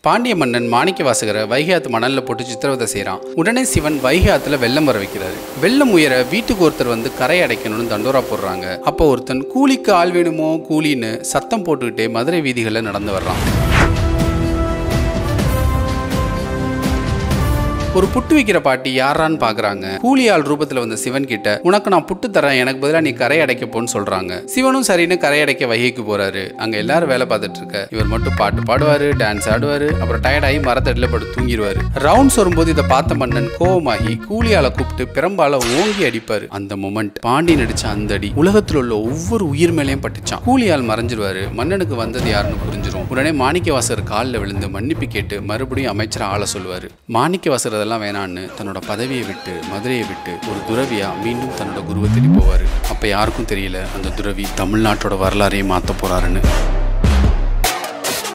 பாண்டிய மன்னன் மாணிக்க வாசகரை வைகை ஆத்து மணல்ல போட்டு சித்திரவதை செய்கிறான் உடனே சிவன் வைகை ஆத்துல வெள்ளம் வர வைக்கிறாரு வெள்ளம் உயர வீட்டுக்கு ஒருத்தர் வந்து கரை அடைக்கணும்னு தண்டோரா போடுறாங்க அப்போ ஒருத்தன் கூலிக்கு ஆள் வேணுமோ கூலின்னு சத்தம் போட்டுக்கிட்டே மதுரை வீதிகளில் நடந்து வர்றான் ஒரு புட்டு வைக்கிற பாட்டி யாரான்னு பாக்குறாங்க கூலி ஆள் ரூபத்துல வந்த சிவன் கிட்ட உனக்கு நான் புட்டு தரேன் எனக்கு பதிலா நீ கரை அடைக்க போன்னு சொல்றாங்க சிவனும் சரின்னு கரை அடைக்க வைகைக்கு போறாரு அங்க எல்லாரும் வேலை பார்த்துட்டு இருக்க இவர் மட்டும் பாட்டு பாடுவாரு டான்ஸ் ஆடுவாரு அப்புறம் டயர்டாகி மரத்தடியில் படுத்து தூங்கிடுவாரு ரவுண்ட்ஸ் வரும்போது இதை பார்த்த மன்னன் கோவமாகி கூலி ஆளை கூப்பிட்டு பெரும்பால ஓங்கி அடிப்பாரு அந்த மொமெண்ட் பாண்டி நடிச்ச அந்த அடி உலகத்துல உள்ள ஒவ்வொரு உயிர் மேலேயும் பட்டுச்சான் கூலி ஆள் மறைஞ்சிருவாரு மன்னனுக்கு வந்தது யாருன்னு புரிஞ்சிரும் உடனே மாணிக்கவாசர் காலில் விழுந்து மன்னிப்பு கேட்டு மறுபடியும் அமைச்சர் ஆள சொல்லுவாரு மாணிக்கவாசர் அதெல்லாம் வேணான்னு தன்னோட பதவியை விட்டு மதுரையை விட்டு ஒரு துறவியா மீண்டும் தன்னோட குருவை தேடி போவாரு அப்ப யாருக்கும் தெரியல அந்த துறவி தமிழ்நாட்டோட வரலாறையே மாத்த போறாருன்னு